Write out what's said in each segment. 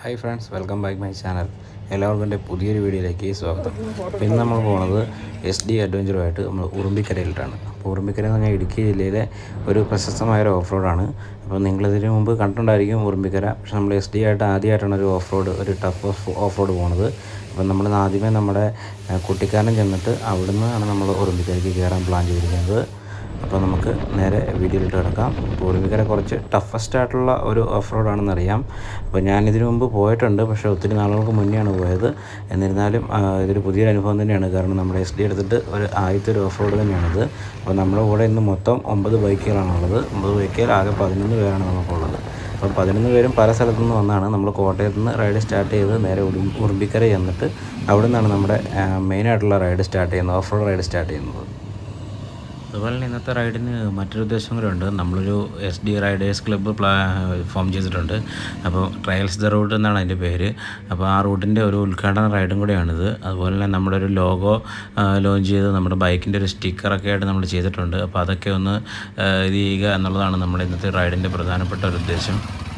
hi friends welcome back my channel എല്ലാവർക്കും എൻ്റെ പുതിയൊരു വീഡിയോയിലേക്ക് സ്വാഗതം അപ്പോൾ ഇന്ന് നമ്മൾ പോകുന്നത് എസ് ഡി അഡ്വഞ്ചറുമായിട്ട് നമ്മൾ ഉറുമ്പിക്കരയിലിട്ടാണ് അപ്പോൾ ഉറുമ്പിക്കര എന്ന് പറഞ്ഞാൽ ഇടുക്കി ജില്ലയിലെ ഒരു പ്രശസ്തമായ ഒരു ഓഫ് റോഡാണ് അപ്പോൾ നിങ്ങളിതിനു മുമ്പ് കണ്ടിട്ടുണ്ടായിരിക്കും ഉറുമ്പിക്കര പക്ഷേ നമ്മൾ എസ് ഡി ആയിട്ട് ആദ്യമായിട്ടാണ് ഒരു ഓഫ് റോഡ് ഒരു ടഫ് ഓഫ് റോഡ് പോകുന്നത് അപ്പോൾ നമ്മൾ ആദ്യമേ നമ്മുടെ ഏഹ്, കുട്ടിക്കാനം ചെന്നിട്ട് അവിടുന്ന് ആണ് നമ്മൾ ഉറുമ്പിക്കരയ്ക്ക് കയറാൻ പ്ലാൻ ചെയ്തിരിക്കുന്നത് അപ്പോൾ നമുക്ക് നേരെ വീഡിയോയിലിട്ട് കിടക്കാം അപ്പോൾ ഉറുമിക്കര കുറച്ച് ടഫസ്റ്റ് ആയിട്ടുള്ള ഒരു ഓഫ് റോഡാണെന്ന് അറിയാം അപ്പോൾ ഞാൻ ഇതിനു മുമ്പ് പോയിട്ടുണ്ട് പക്ഷേ ഒത്തിരി നാളുകൾക്ക് മുന്നെയാണ് പോയത് എന്നിരുന്നാലും ആ, ഇതൊരു പുതിയൊരു അനുഭവം തന്നെയാണ് കാരണം നമ്മുടെ എസ് ഡി എടുത്തിട്ട് ഒരു ആദ്യത്തെ ഒരു ഓഫ് റോഡ് തന്നെയാണിത് അപ്പോൾ നമ്മുടെ കൂടെ ഇന്ന് മൊത്തം ഒമ്പത് ബൈക്കുകളാണുള്ളത് ഒമ്പത് ബൈക്കുകൾ ആകെ പതിനൊന്ന് പേരാണ് നമുക്കുള്ളത് അപ്പോൾ പതിനൊന്ന് പേരും പല സ്ഥലത്തു നിന്ന് വന്നാണ് നമ്മൾ കോട്ടയത്ത് നിന്ന് റൈഡ് സ്റ്റാർട്ട് ചെയ്ത് നേരെ ഉടും ഉറുമ്പിക്കര ചെന്നിട്ട് അവിടെ നിന്നാണ് നമ്മുടെ മെയിനായിട്ടുള്ള റൈഡ് സ്റ്റാർട്ട് ചെയ്യുന്നത് ഓഫ് റോഡ് റൈഡ് സ്റ്റാർട്ട് ചെയ്യുന്നത് അതുപോലെ തന്നെ ഇന്നത്തെ റൈഡിന് മറ്റൊരു ഉദ്ദേശം കൂടെ ഉണ്ട് നമ്മളൊരു എസ് ഡി റൈഡേഴ്സ് ക്ലബ്ബ് പ്ലാ ഫോം ചെയ്തിട്ടുണ്ട് അപ്പോൾ ട്രയൽസ് ദ റൂട്ട് എന്നാണ് അതിൻ്റെ പേര് അപ്പോൾ ആ റൂട്ടിൻ്റെ ഒരു ഉദ്ഘാടന റൈഡും കൂടെയാണിത് അതുപോലെ തന്നെ നമ്മുടെ ഒരു ലോഗോ ലോഞ്ച് ചെയ്ത് നമ്മുടെ ബൈക്കിൻ്റെ ഒരു സ്റ്റിക്കറൊക്കെ ആയിട്ട് നമ്മൾ ചെയ്തിട്ടുണ്ട് അപ്പോൾ അതൊക്കെ ഒന്ന് ആ, ഇത് ചെയ്യുക എന്നുള്ളതാണ് നമ്മുടെ ഇന്നത്തെ റൈഡിൻ്റെ പ്രധാനപ്പെട്ട ഒരു ഉദ്ദേശം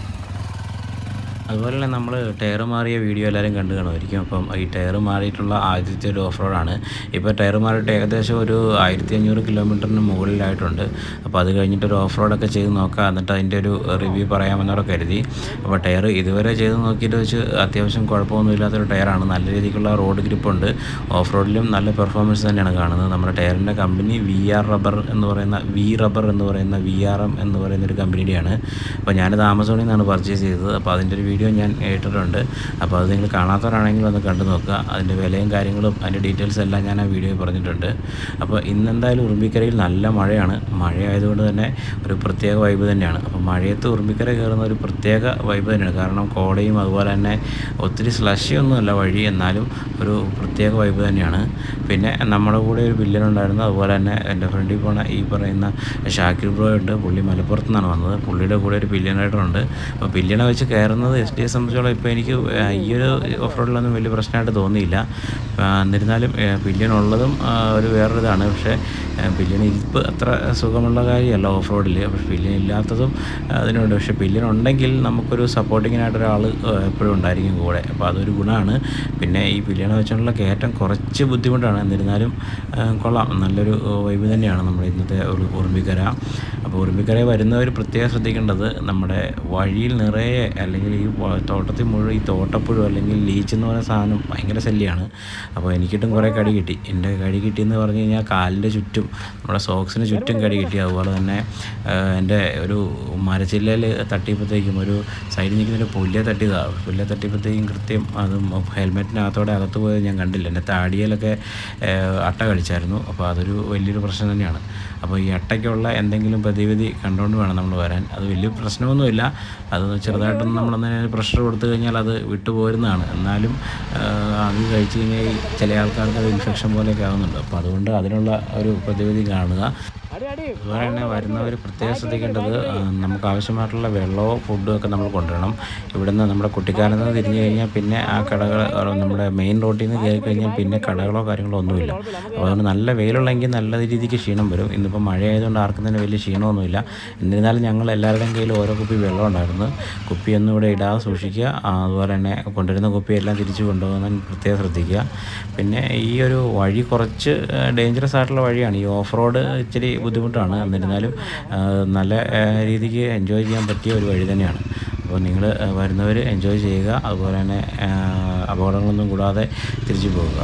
അതുപോലെ തന്നെ നമ്മൾ ടയർ മാറിയ വീഡിയോ എല്ലാവരും കണ്ടു കാണുമായിരിക്കും അപ്പം ഈ ടയർ മാറിയിട്ടുള്ള ആദ്യത്തെ ഒരു ഓഫ് റോഡാണ് ഇപ്പോൾ ടയർ മാറിയിട്ട് ഏകദേശം ഒരു ആയിരത്തി അഞ്ഞൂറ് കിലോമീറ്ററിന് മുകളിലായിട്ടുണ്ട് അപ്പോൾ അത് കഴിഞ്ഞിട്ട് ഒരു ഓഫ് റോഡൊക്കെ ചെയ്ത് നോക്കാം എന്നിട്ട് അതിൻ്റെ ഒരു റിവ്യൂ പറയാമെന്നൊക്കെ കരുതി അപ്പോൾ ടയർ ഇതുവരെ ചെയ്ത് നോക്കിയിട്ട് വെച്ച് അത്യാവശ്യം കുഴപ്പമൊന്നുമില്ലാത്തൊരു ടയറാണ് നല്ല രീതിക്കുള്ള റോഡ് ഗ്രിപ്പുണ്ട് ഓഫ് റോഡിലും നല്ല പെർഫോമൻസ് തന്നെയാണ് കാണുന്നത് നമ്മുടെ ടയറിൻ്റെ കമ്പനി വി ആർ റബ്ബർ എന്ന് പറയുന്ന വി റബ്ബർ എന്ന് പറയുന്ന വി ആർ എം എന്ന് പറയുന്ന ഒരു കമ്പനിയുടെയാണ് അപ്പോൾ ഞാനിത് ആമസോണിൽ നിന്നാണ് പർച്ചേസ് ചെയ്തത് അപ്പോൾ അതിൻ്റെ ഒരു വീഡിയോ ഞാൻ ഇട്ടിട്ടുണ്ട് അപ്പോൾ അത് നിങ്ങൾ കാണാത്തവരാണെങ്കിൽ ഒന്ന് കണ്ടു നോക്കുക അതിൻ്റെ വിലയും കാര്യങ്ങളും അതിൻ്റെ ഡീറ്റെയിൽസ് എല്ലാം ഞാൻ ആ വീഡിയോയിൽ പറഞ്ഞിട്ടുണ്ട് അപ്പോൾ ഇന്നെന്തായാലും ഉറുമ്പിക്കരയിൽ നല്ല മഴയാണ് മഴയായതുകൊണ്ട് തന്നെ ഒരു പ്രത്യേക വൈബ് തന്നെയാണ് അപ്പോൾ മഴയത്ത് ഉറുമ്പിക്കര കയറുന്ന ഒരു പ്രത്യേക വൈബ് തന്നെയാണ് കാരണം കോടയും അതുപോലെ തന്നെ ഒത്തിരി സ്ലഷിയൊന്നുമല്ല വഴി എന്നാലും ഒരു പ്രത്യേക വൈബ് തന്നെയാണ് പിന്നെ നമ്മുടെ കൂടെ ഒരു വില്ലൻ ഉണ്ടായിരുന്നു അതുപോലെ തന്നെ എൻ്റെ ഫ്രണ്ടിൽ പോണ ഈ പറയുന്ന ഷാക്കിർ ബ്രോ ഉണ്ട് പുള്ളി മലപ്പുറത്ത് നിന്നാണ് വന്നത് പുള്ളിയുടെ കൂടെ ഒരു പില്യൻ റൈഡർ ഉണ്ട് അപ്പോൾ പില്യനെ വെച്ച് കയറുന്നത് എസ് ഡി എ സംബന്ധിച്ചോളം ഇപ്പോൾ എനിക്ക് ആ, ഈ ഒരു ഓഫ് റോഡിലൊന്നും വലിയ പ്രശ്നമായിട്ട് തോന്നിയില്ല ആ, എന്നിരുന്നാലും പില്യൻ ഉള്ളതും ആ, ഒരു വേറൊരു ഇതാണ് പക്ഷേ പില്യൻ ഇരിപ്പ് അത്ര സുഖമുള്ള കാര്യമല്ല ഓഫ് റോഡിൽ പക്ഷേ പില്യൻ ഇല്ലാത്തതും അതിനുണ്ട് പക്ഷേ പില്യൻ ഉണ്ടെങ്കിൽ നമുക്കൊരു സപ്പോർട്ടിങ്ങിനായിട്ട് ഒരാൾ എപ്പോഴും ഉണ്ടായിരിക്കും കൂടെ അപ്പോൾ അതൊരു ഗുണമാണ് പിന്നെ ഈ പില്യനെ വെച്ചുകൊണ്ടുള്ള കയറ്റം കുറച്ച് ബുദ്ധിമുട്ടാണ് എന്നിരുന്നാലും ആ, കൊള്ളാം നല്ലൊരു വൈബ് തന്നെയാണ് നമ്മുടെ ഇന്നത്തെ ഒരു ഉറുമ്പിക്കര അപ്പോൾ ഉറുമ്പിക്കര വരുന്നവർ പ്രത്യേകം ശ്രദ്ധിക്കേണ്ടത് നമ്മുടെ വഴിയിൽ നിറയെ അല്ലെങ്കിൽ ഈ വ- തോട്ടത്തിൽ മുഴുവൻ ഈ തോട്ടപ്പുഴു അല്ലെങ്കിൽ ലീച്ച് എന്ന് പറയുന്ന സാധനം ഭയങ്കര ശല്യമാണ് അപ്പോൾ എനിക്കിട്ടും കുറേ കടി കിട്ടി എൻ്റെ കടി കിട്ടിയെന്ന് പറഞ്ഞു കഴിഞ്ഞാൽ കാലിൻ്റെ ചുറ്റും നമ്മുടെ സോക്സിന് ചുറ്റും കടി കിട്ടി അതുപോലെ തന്നെ ആ, എൻ്റെ ഒരു മരച്ചില്ലയിൽ തട്ടിയപ്പോഴത്തേക്കും ഒരു സൈഡിൽ നിൽക്കുന്ന ഒരു പുല്ലെ തട്ടിയതാണ് പുല്ലെ തട്ടിയപ്പോഴത്തേക്കും കൃത്യം അത് ഹെൽമെറ്റിനകത്തോടെ അകത്ത് പോയത് ഞാൻ കണ്ടില്ല എൻ്റെ താടിയിലൊക്കെ ആ, അട്ട കടിച്ചായിരുന്നു അപ്പോൾ അതൊരു വലിയൊരു പ്രശ്നം തന്നെയാണ് അപ്പോൾ ഈ അട്ടയ്ക്കുള്ള എന്തെങ്കിലും പ്രതിവിധി കണ്ടുകൊണ്ട് വേണം നമ്മൾ വരാൻ അത് വലിയ പ്രശ്നമൊന്നുമില്ല അത് ചെറുതായിട്ടൊന്ന് നമ്മളൊന്ന് പ്രഷർ കൊടുത്തു കഴിഞ്ഞാൽ അത് വിട്ടുപോരുന്നതാണ് എന്നാലും ആ, അത് കഴിച്ച് കഴിഞ്ഞാൽ ഈ ചില ആൾക്കാർക്ക് അത് ഇൻഫെക്ഷൻ പോലെയൊക്കെ ആവുന്നുണ്ട് അപ്പോൾ അതുകൊണ്ട് അതിനുള്ള ഒരു പ്രതിവിധി കാണുക അതുപോലെ തന്നെ വരുന്നവർ പ്രത്യേകം ശ്രദ്ധിക്കേണ്ടത് ആ, നമുക്ക് ആവശ്യമായിട്ടുള്ള വെള്ളവും ഫുഡും ഒക്കെ നമ്മൾ കൊണ്ടുവരണം ഇവിടുന്ന് നമ്മുടെ കുട്ടിക്കാലത്ത് നിന്ന് തിരിഞ്ഞു കഴിഞ്ഞാൽ പിന്നെ ആ കടകൾ ആ, നമ്മുടെ മെയിൻ റോഡിൽ നിന്ന് കയറി കഴിഞ്ഞാൽ പിന്നെ കടകളോ കാര്യങ്ങളോ ഒന്നുമില്ല അപ്പോൾ അതുകൊണ്ട് നല്ല വെയിലുള്ളെങ്കിൽ നല്ല രീതിക്ക് ക്ഷീണം വരും ഇന്നിപ്പോൾ മഴയായതുകൊണ്ട് ആർക്കും തന്നെ വലിയ ക്ഷീണമൊന്നുമില്ല എന്നിരുന്നാലും ഞങ്ങൾ എല്ലാവരുടെയും കയ്യിൽ ഓരോ കുപ്പി വെള്ളം ഉണ്ടായിരുന്നു കുപ്പിയൊന്നും ഇവിടെ ഇടാതെ സൂക്ഷിക്കുക ആ, അതുപോലെ തന്നെ കൊണ്ടുവരുന്ന കുപ്പിയെല്ലാം തിരിച്ചു കൊണ്ടുപോകാൻ പ്രത്യേകം ശ്രദ്ധിക്കുക പിന്നെ ഈ ഒരു വഴി കുറച്ച് ഡേഞ്ചറസ് ആയിട്ടുള്ള വഴിയാണ് ഈ ഓഫ് റോഡ് ഇച്ചിരി ബുദ്ധിമുട്ടാണ് എന്നിരുന്നാലും ആ, നല്ല ആ, രീതിക്ക് എൻജോയ് ചെയ്യാൻ പറ്റിയ ഒരു വഴി തന്നെയാണ് അപ്പോൾ നിങ്ങൾ വരുന്നവർ എൻജോയ് ചെയ്യുക അതുപോലെ തന്നെ ആ, അപകടങ്ങളൊന്നും കൂടാതെ തിരിച്ചു പോകുക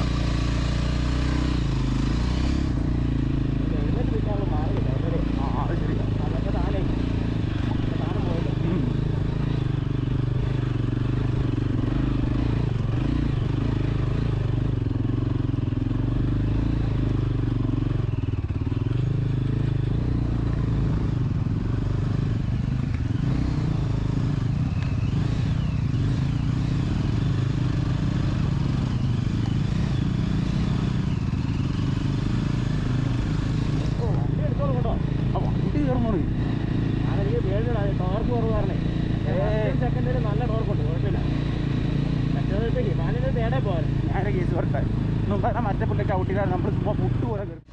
മറ്റേ പുള്ളിക്ക് ഔട്ടിലാണ് നമ്മൾ ചുമ്മാ പുട്ട് പോലെ കയറി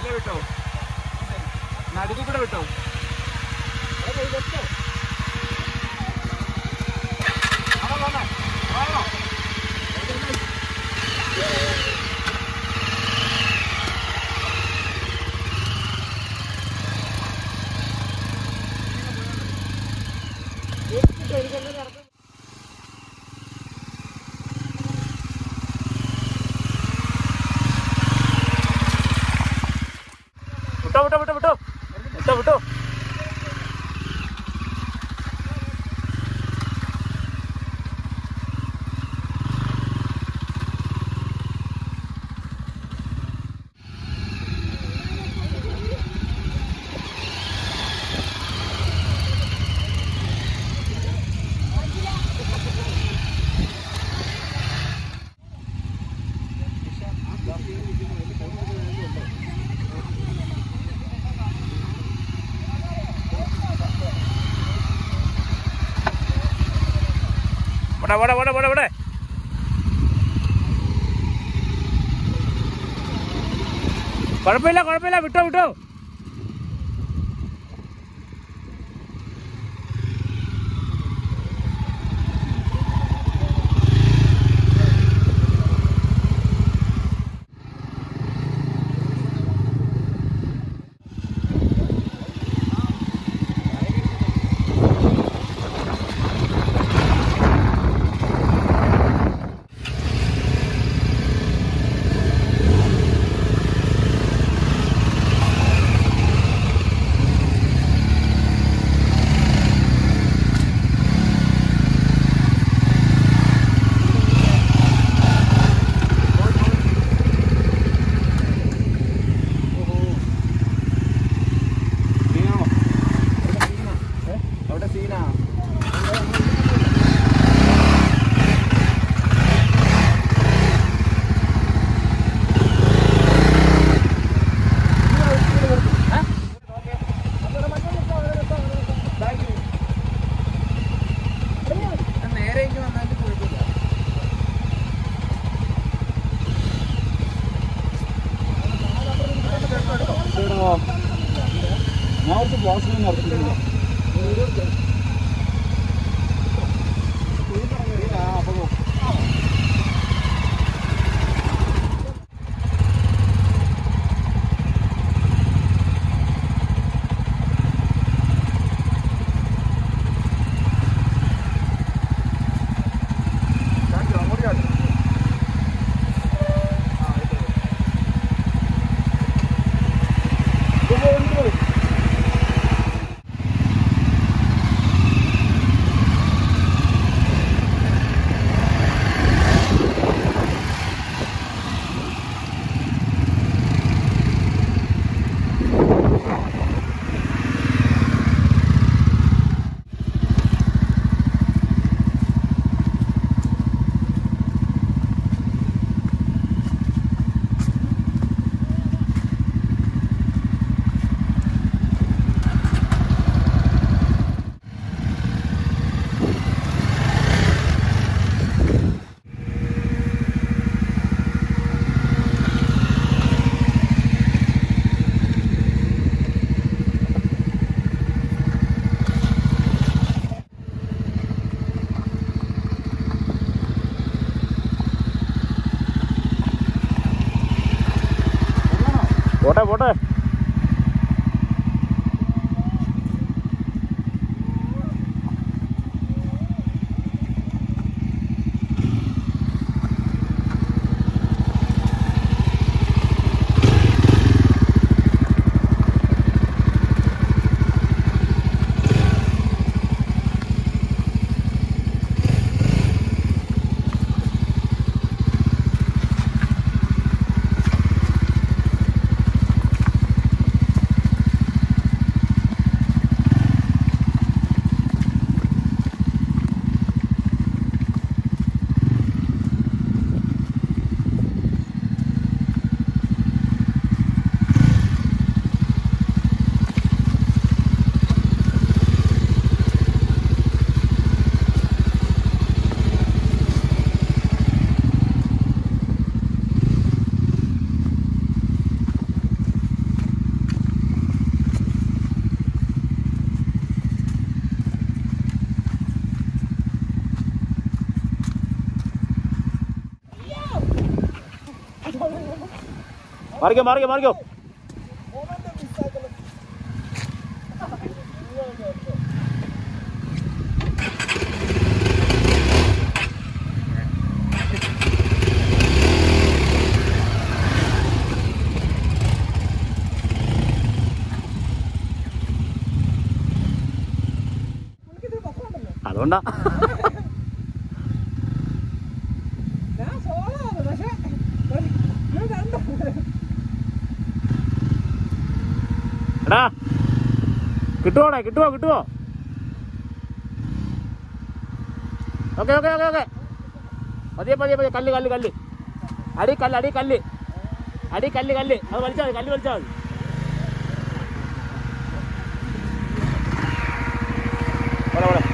മെല്ലെ വിട്ടോ നടുക്കി കൂടെ വിട്ടോ വിട്ടോ വിട്ടോ വിട്ടോ വിട്ടോ വിട്ടോ വിട്ടോ ഇവിടെ ഇവിടെ ഇവിടെ ഇവിടെ ഇവിടെ കുഴപ്പമില്ല കുഴപ്പമില്ല വിട്ടോ വിട്ടോ അവിടെ സീനാ നേരെ വന്നാലും കുഴപ്പമില്ല ഞാൻ കുറച്ച് ബ്ലോസിംഗ് നടത്തിയിട്ടുണ്ട് പോട്ടെ പോട്ടെ മാറിക്കോ മാറിക്കോ മാറിക്കോ അതുകൊണ്ടാ എടാ കിട്ടുവോടെ കിട്ടുവോ കിട്ടുവോ ഓക്കെ ഓക്കെ ഓക്കെ ഓക്കെ പതിയെ പതിയെ പതിയെ കല്ല് കല്ല് കല്ല് അടി കല്ല് അടി കല്ല് അടി കല്ല് കല്ല് അത് വലിച്ചാൽ മതി കല്ല് വലിച്ചാൽ മതി പോടെ പോടെ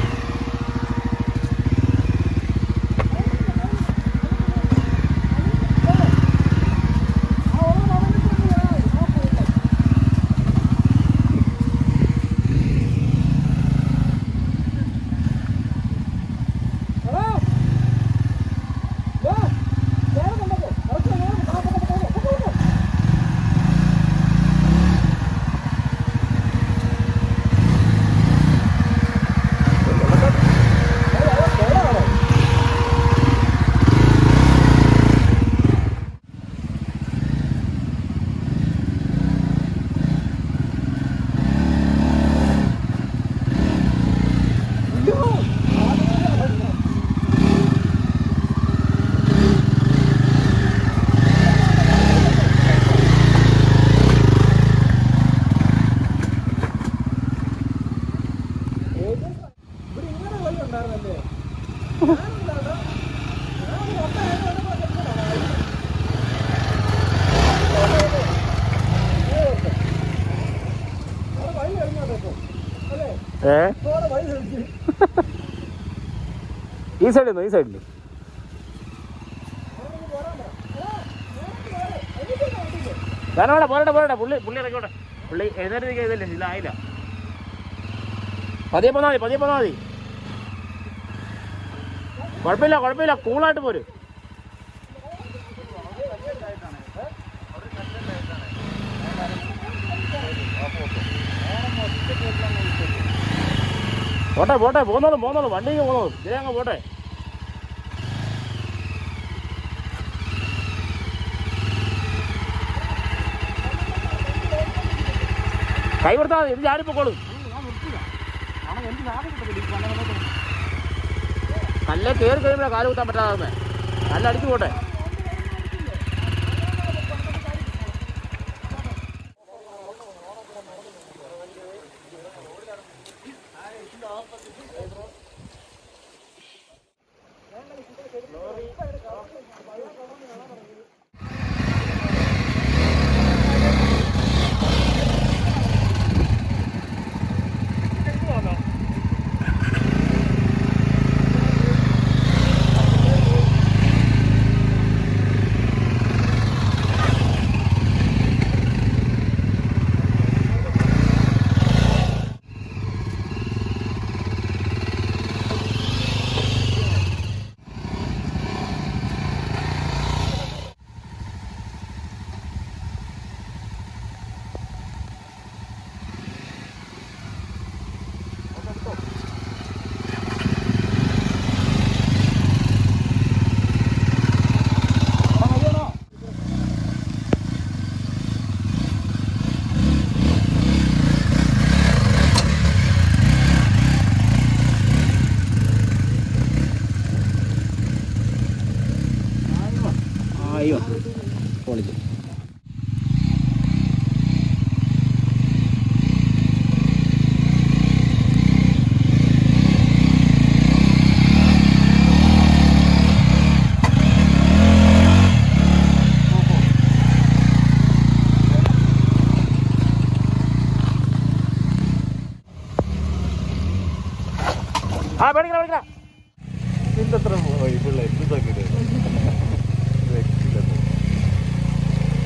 ഏ ഈ സൈഡിൽ നിന്ന് ഈ സൈഡിൽ വേണം വേണം പോരട്ടെ പോരട്ടെ പുള്ളി പുള്ളി ഇറക്കോട്ടെ പുള്ളി എഴുന്നേറ്റ് ഇതല്ലേ ഇതായില്ല പതിയെ പോന്നാ മതി പതിയെ പോന്നാ മതി കുഴപ്പമില്ല കുഴപ്പമില്ല കൂളായിട്ട് പോര് പോട്ടെ പോട്ടെ പോന്നോളൂ പോന്നോളൂ വണ്ടിക്ക് പോന്നോളൂ ഇതിലേ അങ്ങ് പോട്ടെ കൈ കൊടുത്താൽ മതി ഇത് ചാടിപ്പോക്കോളൂ കല്ലേ കയറി കഴിയുമ്പോഴാണ് കാല് കുത്താൻ പറ്റാതെ കല്ലടിച്ചു പോട്ടെ അയ്യോ പൊളിച്ചു ആ പേടിക്കണ പേടിക്കണ ഇതിന്റെ അത്ര ഇതുള്ള എന്തൊക്കെ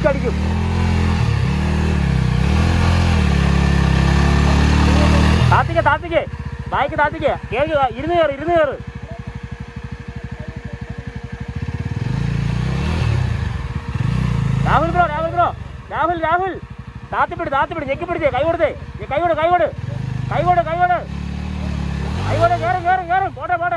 കിക്ക് അടിക്കും താത്തിക്ക് താത്തിക്ക് ബായിക്ക് താത്തിക്ക് കേറി ഇരുന്ന് കയറ് ഇരുന്ന് കയറ് രാഹുൽ ബ്രോ രാഹുൽ ബ്രോ രാഹുൽ രാഹുൽ താത്തിപ്പിടി താത്തിപ്പിടി ഞെക്കി പിടിച്ചേ കൈ കൊടുത്തേ നീ കൈ കൊടു കൈ കൊടു കൈ കൊടു കൈ കൊടു കൈ കൊടു കയറും കയറും കയറും പോട്ടെ പോട്ടെ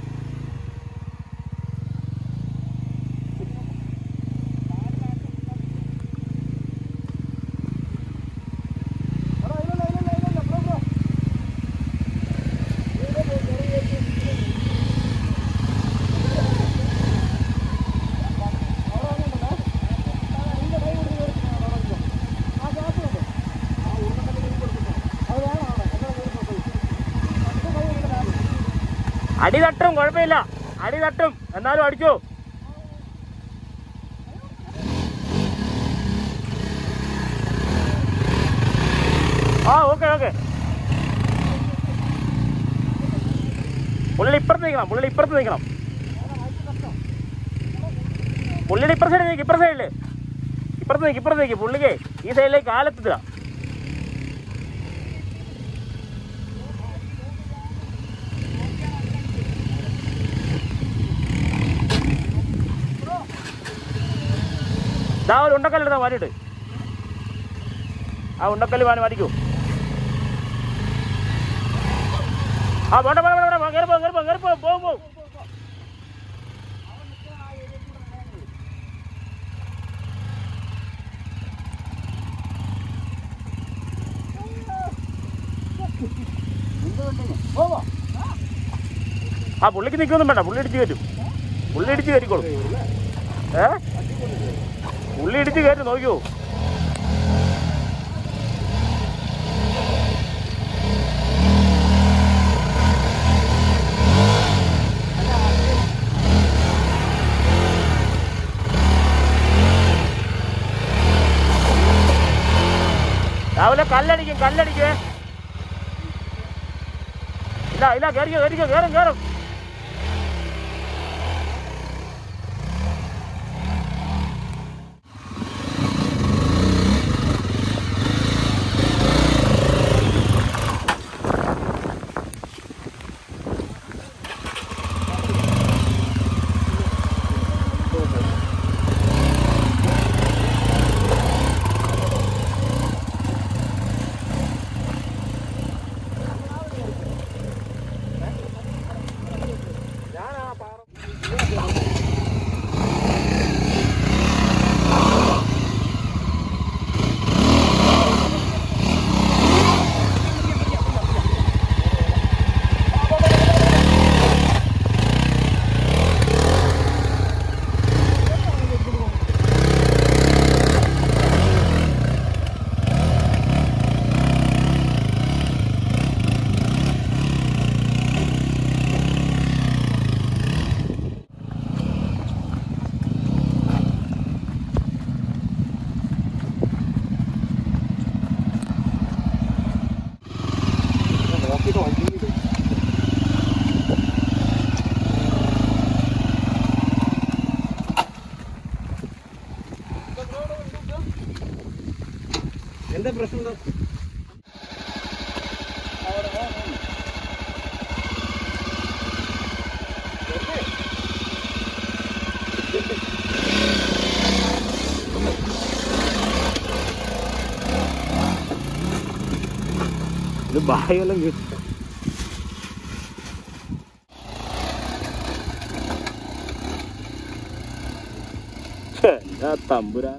അടി തട്ടും കുഴപ്പമില്ല അടി തട്ടും എന്നാലും അടിച്ചു ആ ഓക്കെ ഓക്കെ പുള്ളിയുടെ ഇപ്പുറത്ത് നിൽക്കണം പുള്ളിയുടെ ഇപ്പുറത്ത് നിൽക്കണം പുള്ളിയുടെ ഇപ്പുറ സൈഡിൽ നിൽക്കും ഇപ്പുറ സൈഡിൽ ഇപ്പുറത്ത് നിൽക്കും ഇപ്പുറത്ത് നിൽക്കും പുള്ളിക്ക് ഈ സൈഡിലേക്ക് കാലെത്തില്ല ദാ ഒരു ഉണ്ടക്കല്ലെടുത്താ മാറ്റിട്ട് ആ ഉണ്ടക്കല്ല് മാറ്റി മാറ്റിക്കൂ ആ വേണ്ട വേണ്ട വേണ്ട വേണ്ട കയറിപ്പോ കയറിപ്പോ കയറിപ്പോ പോകും പോകും ആ പുള്ളിക്ക് നിൽക്കൊന്നും വേണ്ട പുള്ളി ഇടിച്ച് കയറ്റും പുള്ളി ഇടിച്ച് കയറ്റിക്കോളും ഏ പുള്ളി ഇടിച്ച് കയറ്റി നോക്കിയോ രാവിലെ കല്ലടിക്കും കല്ലടിക്കേ ഇല്ല ഇല്ല കയറിക്കോ കയറിക്കോ കയറും കയറും എന്താ പ്രശ്നം എന്താ ഇത് ബായെല്ലാം കിട്ടും തമ്പുരാൻ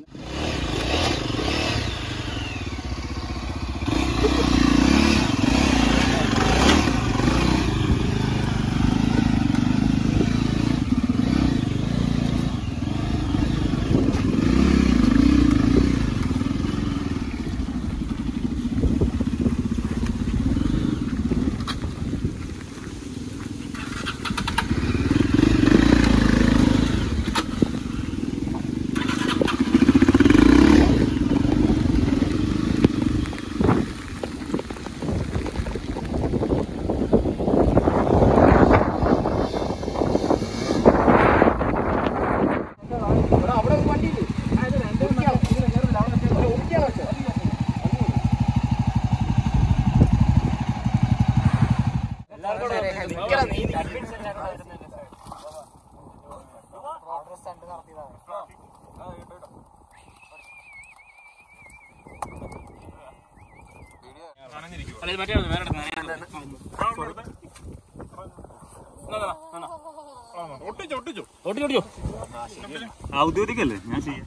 ഔദ്യോഗികല്ലേ ഞാൻ ചെയ്യാം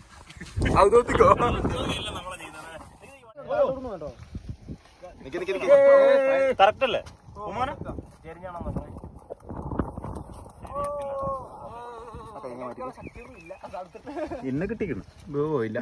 കറക്റ്റ് അല്ലേ ഇന്ന് കിട്ടിക്കണം ഇല്ല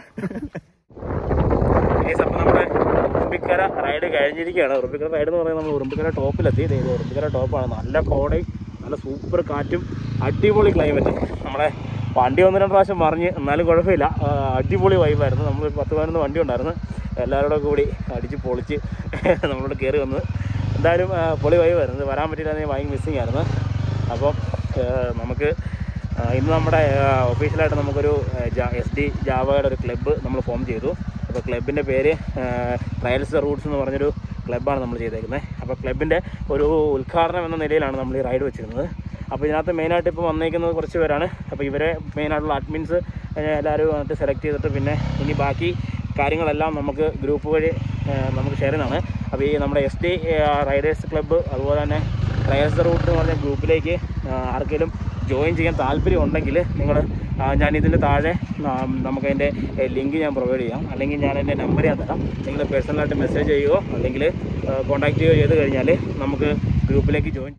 അപ്പം നമ്മുടെ ഉറുമ്പിക്കര റൈഡ് കഴിഞ്ഞിരിക്കുകയാണ് ഉറുമ്പിക്കര റൈഡ് എന്ന് പറയുന്നത് നമ്മൾ ഉറുമ്പിക്കര ടോപ്പിലെത്തി ഇത് ഇത് ഉറുമ്പിക്കര ടോപ്പാണ് നല്ല കോടയും നല്ല സൂപ്പർ കാറ്റും അടിപൊളി ക്ലൈമറ്റ് നമ്മുടെ വണ്ടി ഒന്ന് രണ്ട് പ്രാവശ്യം മറിഞ്ഞ് എന്നാലും കുഴപ്പമില്ല ആ, അടിപൊളി വൈബായിരുന്നു നമ്മൾ പത്ത് പതിനൊന്ന് വണ്ടി ഉണ്ടായിരുന്നു എല്ലാവരോടും കൂടി അടിച്ച് പൊളിച്ച് നമ്മളോട് കയറി വന്ന് എന്തായാലും ആ, പൊളി വൈബായിരുന്നു ഇത് വരാൻ പറ്റിയില്ലായിരുന്നെങ്കിൽ ഭയങ്കര മിസ്സിങ് ആയിരുന്നു അപ്പം ആ, നമുക്ക് ആ, ഇന്ന് നമ്മുടെ ഒഫീഷ്യലായിട്ട് നമുക്കൊരു എസ് ഡി ജാവയുടെ ഒരു ക്ലബ്ബ് നമ്മൾ ഫോം ചെയ്തു അപ്പോൾ ക്ലബിൻ്റെ പേര് ട്രയൽസ് റൂട്ട്സ് എന്ന് പറഞ്ഞൊരു ക്ലബ്ബാണ് നമ്മൾ ചെയ്തേക്കുന്നത് അപ്പോൾ ക്ലബിൻ്റെ ഒരു ഉദ്ഘാടനം എന്ന നിലയിലാണ് നമ്മൾ ഈ റൈഡ് വെച്ചിരുന്നത് അപ്പോൾ ഇതിനകത്ത് മെയിനായിട്ട് ഇപ്പോൾ വന്നേക്കുന്നത് കുറച്ച് പേരാണ് അപ്പോൾ ഇവരെ മെയിനായിട്ടുള്ള അഡ്മിൻസ് എല്ലാവരും വന്നിട്ട് സെലക്ട് ചെയ്തിട്ട് പിന്നെ ഇനി ബാക്കി കാര്യങ്ങളെല്ലാം നമുക്ക് ഗ്രൂപ്പ് വഴി ആ, നമുക്ക് ഷെയർ ചെയ്യുന്നതാണ് അപ്പോൾ ഈ നമ്മുടെ എസ് ഡി റൈഡേഴ്സ് ക്ലബ്ബ് അതുപോലെ തന്നെ ട്രയൽസ് റൂട്ട് എന്ന് പറഞ്ഞ ഗ്രൂപ്പിലേക്ക് ആ, ആർക്കെങ്കിലും ജോയിൻ ചെയ്യാൻ താല്പര്യം ഉണ്ടെങ്കിൽ നിങ്ങൾ ഞാൻ ഇതിൻ്റെ താഴെ ആ, നമുക്കതിൻ്റെ ലിങ്ക് ഞാൻ പ്രൊവൈഡ് ചെയ്യാം അല്ലെങ്കിൽ ഞാൻ എൻ്റെ നമ്പർ ഞാൻ തരാം നിങ്ങൾ പേഴ്സണലായിട്ട് മെസ്സേജ് ചെയ്യുകയോ അല്ലെങ്കിൽ കോൺടാക്ട് ചെയ്യുകയോ ചെയ്ത് കഴിഞ്ഞാൽ നമുക്ക് ഗ്രൂപ്പിലേക്ക് ജോയിൻ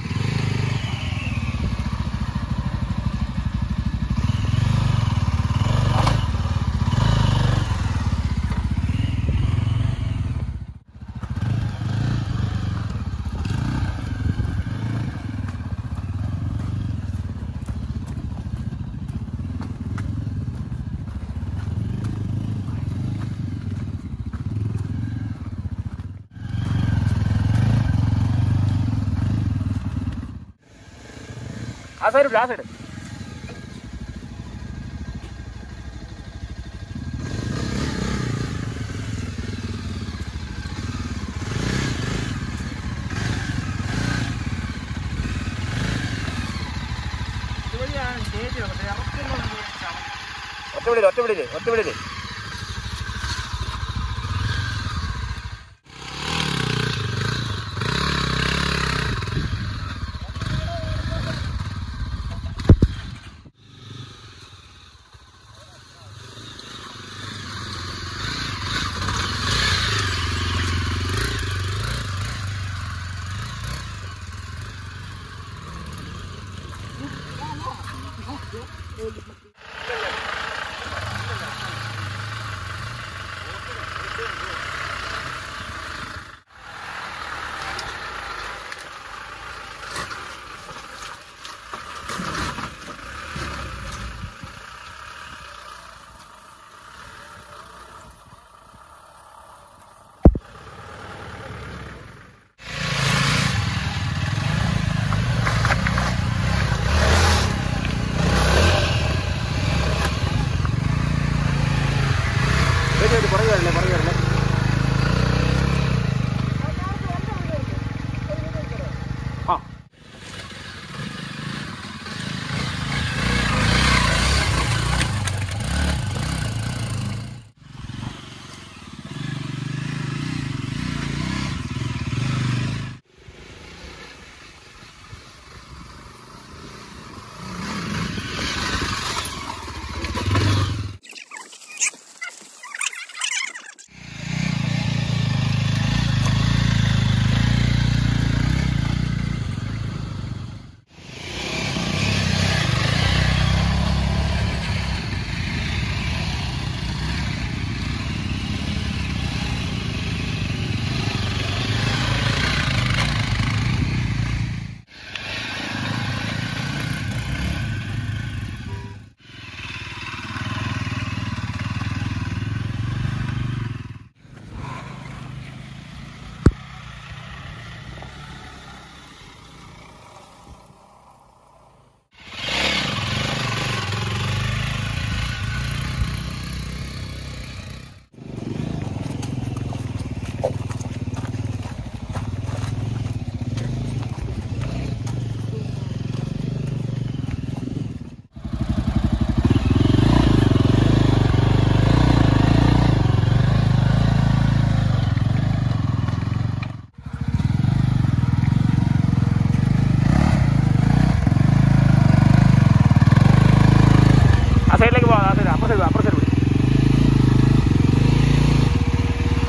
ആ സൈഡ് ആ സൈഡ് ഒറ്റവിടില്ല ഒറ്റവിടില്ല ഒറ്റവിടില്ല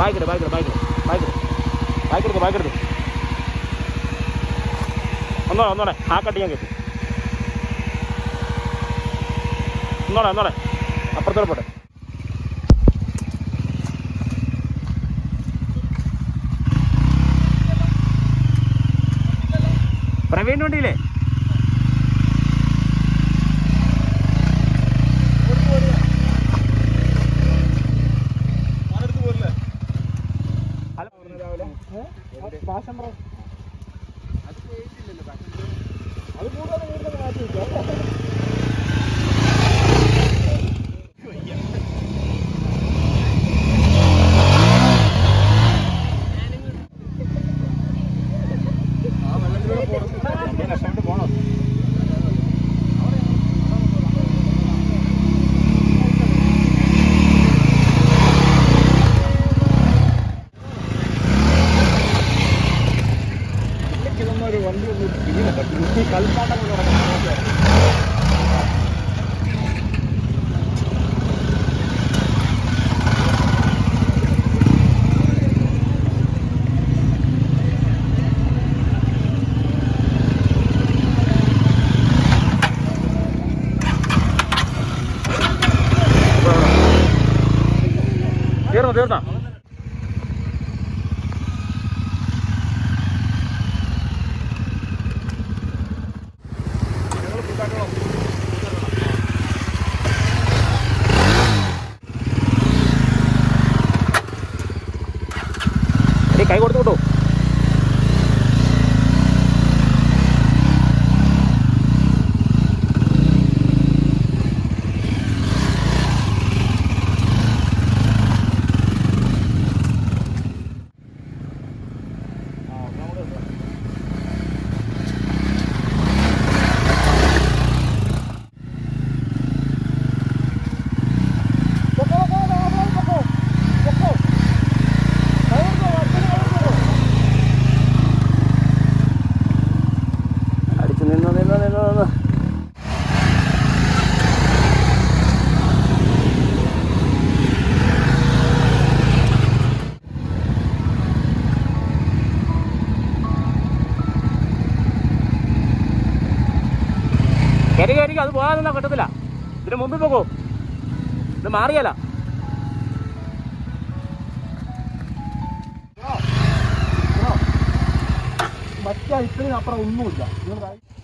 ബാക്കിട് ബാക്കിട് ബാക്കിട് ബാക്കിട് ബാക്കെടുത്തു ബാക്കെടുത്തു ഒന്നോടെ ഒന്നോടെ ആ കട്ടി ഞാൻ കെട്ടി ഒന്നോടെ ഒന്നോടെ അപ്പുറത്തോടെ പോട്ടെ പ്രവീൺ വണ്ടിയില്ലേ തീർന്നു തീർന്നോ എടീ, കൈ കൊടുത്തു വിട്ടു അടിച്ചു നിന്നു നിന്നു നിന്നു നിന്നു കയറി കയറി അത് പോകാതെ നിന്നാ കിട്ടത്തില്ല ഇതിന് മുമ്പിൽ പോകൂ ഇത് മാറിയല്ല മറ്റേ ഇത്രയും അപ്പുറം ഒന്നുമില്ല നിങ്ങൾ